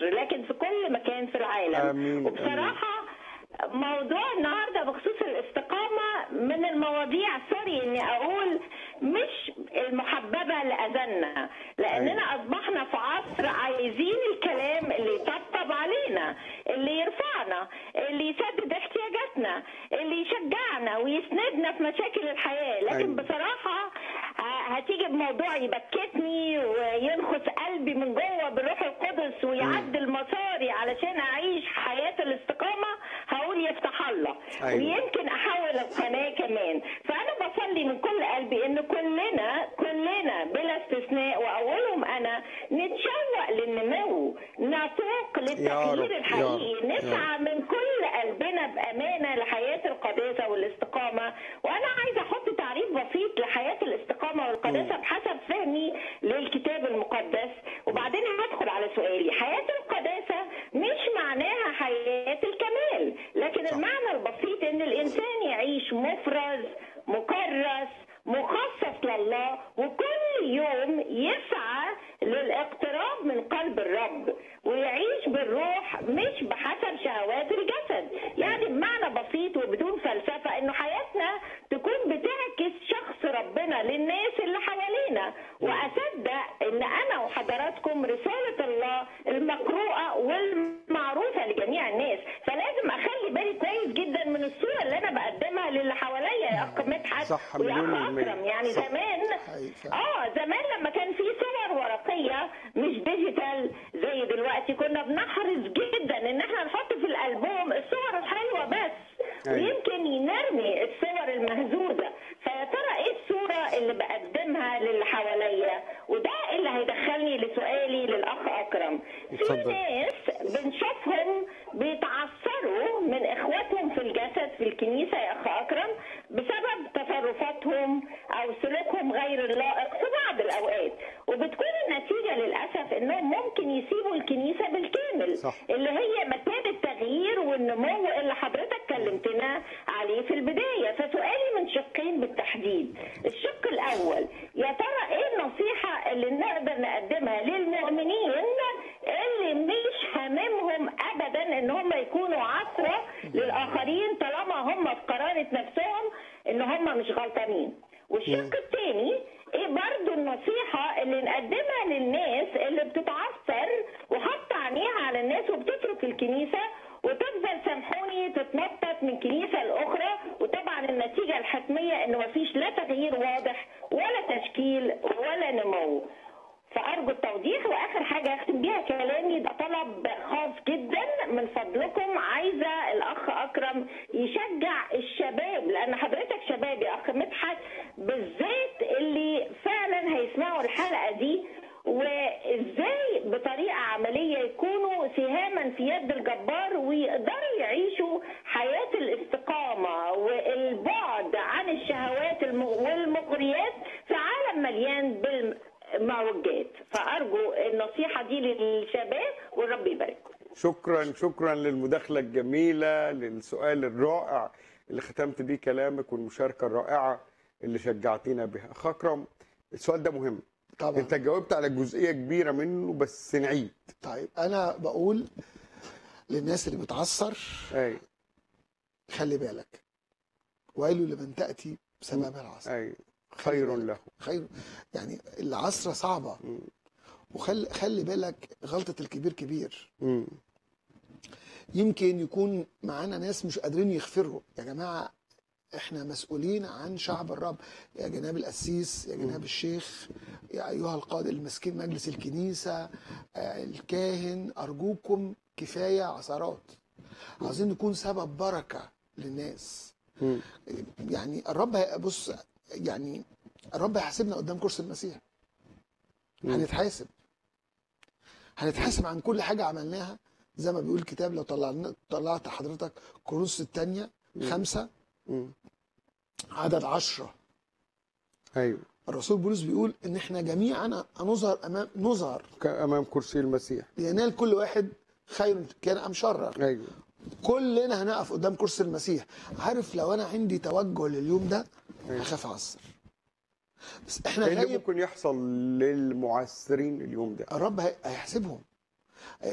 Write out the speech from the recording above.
لكن في كل مكان في العالم آمين، وبصراحه موضوع النهارده بخصوص الاستقامه من المواضيع سوري اني اقول مش المحببه لاذاننا لاننا اصبحنا في عصر عايزين الكلام اللي يطبطب علينا اللي يرفعنا اللي يسدد احتياجاتنا اللي يشجعنا ويسندنا في مشاكل الحياه لكن أيوة. بصراحه ه- هتيجي بموضوع يبكتني وينخس قلبي من جوه بالروح القدس ويعدل مساري علشان اعيش حياه الاستقامه هقول يفتح الله أيوة. ويمكن احول القناه كمان فانا بصلي من كل قلبي ان كلنا كلنا بلا استثناء واولهم انا نتشوق للنمو نتوق يا رب، للتغيير يا الحقيقي رب، يا نسعى من كل قلبنا بامانه لحياه القداسه والاستقامه وانا عايزه احط تعريف بسيط لحياه الاستقامه والقداسه بحسب فهمي للكتاب المقدس وبعدين هدخل على سؤالي حياه القداسه مش معناها حياه الكمال لكن المعنى البسيط ان الانسان يعيش مفرز مكرس مخصص لله وكل يوم يسعى للاقتراب من قلب الرب ويعيش بالروح مش بحسب شهوات الجسد يعني بمعنى بسيط وبدون فلسفة انه حياتنا تكون بتعكس شخص ربنا للناس اللي حوالينا واصدق ان انا وحضراتكم رسالة الله المقروءة والمعروفة لجميع الناس فلازم اخلي بالي كويس جدا من الصورة اللي انا بقدمها للي حواليا يا اخ مدحت صح، ويا مليون اخ المية. اكرم يعني صح. زمان حقيقي. اه زمان لما كان في صور ورقيه مش ديجيتال زي دلوقتي كنا بنحرص جدا ان احنا نحط في الالبوم الصور الحلوه بس أيوة. ويمكن نرمي الصور المهزوزه فيا ترى ايه الصوره اللي بقدمها للي حواليا وده اللي هيدخلني لسؤالي للاخ اكرم في اتفضل. ناس بنشوفهم بيتعثروا من اخواتهم في الجسد في الكنيسه يا اخ اكرم بسبب تصرفاتهم او سلوكهم غير اللائق في بعض الاوقات وبتكون النتيجه للاسف انهم ممكن يسيبوا الكنيسه بالكامل صح. اللي هي مكان التغيير والنمو اللي حضرتك كلمتنا عليه في البدايه فسؤالي من شقين بالتحديد الشق الاول يا ترى ايه النصيحه اللي نقدر نقدمها للمؤمنين اللي مش هاممهم ابدا ان هم يكونوا عثره للاخرين طالما هم في قرارة نفسهم ان هم مش غلطانين والشق الثاني ايه برضو النصيحة اللي نقدمها للناس اللي بتتعثر وحط عينيها على الناس وبتترك الكنيسة وتفضل سامحوني تتنطط من كنيسة لأخرى وطبعا النتيجة الحتمية انه مفيش لا تغيير واضح ولا تشكيل ولا نمو فأرجو التوضيح وآخر حاجة أختم بيها كلامي ده طلب خاص جدا من فضلكم عايزة الأخ أكرم يشجع الشباب لأن حضرتك شباب يا أخ مدحت بالذات اللي فعلا هيسمعوا الحلقة دي وازاي بطريقه عمليه يكونوا سهاما في يد الجبار ويقدروا يعيشوا حياه الاستقامه والبعد عن الشهوات الم- والمغريات في عالم مليان بالمعوجات فارجو النصيحه دي للشباب والرب يبارككم شكرا شكرا للمداخلة الجميلة للسؤال الرائع اللي ختمت بيه كلامك والمشاركة الرائعة اللي شجعتينا بها أخ أكرم السؤال ده مهم طبعا انت جاوبت على جزئية كبيرة منه بس نعيد طيب انا بقول للناس اللي بتعثر اي خلي بالك ويل لمن تاتي بسبب العصر اي خير له خير يعني العصرة صعبة وخلي خلي بالك غلطة الكبير كبير مم. يمكن يكون معانا ناس مش قادرين يغفروا يا جماعة احنا مسؤولين عن شعب الرب يا جناب القسيس يا جناب الشيخ يا ايها القائد المسكين مجلس الكنيسة آه، الكاهن ارجوكم كفاية عثرات عايزين نكون سبب بركة للناس مم. يعني الرب هي- بص يعني الرب هيحاسبنا قدام كرسي المسيح مم. هنتحاسب هنتحاسب عن كل حاجة عملناها زي ما بيقول الكتاب لو طلعنا طلعت حضرتك كورنثوس الثانية خمسة مم. عدد عشرة ايوه الرسول بولس بيقول ان احنا جميعا نظهر امام نظهر امام كرسي المسيح لينال كل واحد خير كان ام شرا ايوه كلنا هنقف قدام كرسي المسيح عارف لو انا عندي توجه لليوم ده أيوة. هخاف اعصر بس احنا ايه اللي غايب ممكن يحصل للمعسرين اليوم ده الرب هي- هيحسبهم